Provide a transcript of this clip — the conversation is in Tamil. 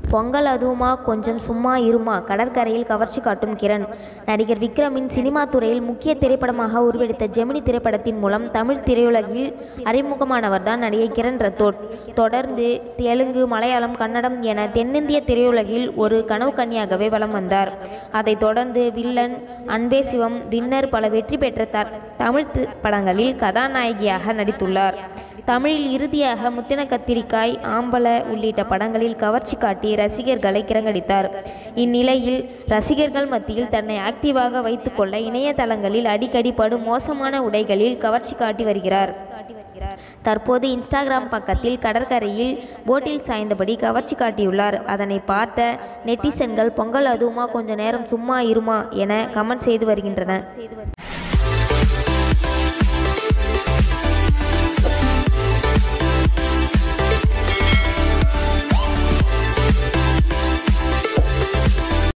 பொங்கல் அதுவுமா கொஞ்சம் சும்மா இருமா கடற்கரையில் கவர்ச்சி காட்டும் கிரண் நடிகர் விக்ரமின் சினிமா துறையில் முக்கிய திரைப்படமாக உருவெடுத்த ஜெமினி திரைப்படத்தின் மூலம் தமிழ் திரையுலகில் அறிமுகமானவர்தான் நடிகை கிரண் ரத்தோட் தொடர்ந்து தெலுங்கு மலையாளம் கன்னடம் என தென்னிந்திய திரையுலகில் ஒரு கனவு கன்னியாகவே வலம் வந்தார் அதைத் தொடர்ந்து வில்லன் அன்பே சிவம் வின்னர் பல வெற்றி பெற்ற த தமிழ் தி- படங்களில் கதாநாயகியாக நடித்துள்ளார் தமிழில் இறுதியாக முத்தின கத்திரிக்காய் ஆம்பல உள்ளிட்ட படங்களில் கவர்ச்சி காட்டி ரசிகர்களை கிரங்கடித்தார் இந்நிலையில் ரசிகர்கள் மத்தியில் தன்னை ஆக்டிவாக வைத்துக்கொள்ள இணையதளங்களில் அடிக்கடி படும் மோசமான உடைகளில் கவர்ச்சி காட்டி வருகிறார் தற்போது இன்ஸ்டாகிராம் பக்கத்தில் கடற்கரையில் போட்டில் சாய்ந்தபடி கவர்ச்சி காட்டியுள்ளார் அதனை பார்த்த நெட்டிசன்கள் பொங்கல் அதுவுமா கொஞ்ச நேரம் சும்மா இருமா என கமெண்ட் செய்து வருகின்றன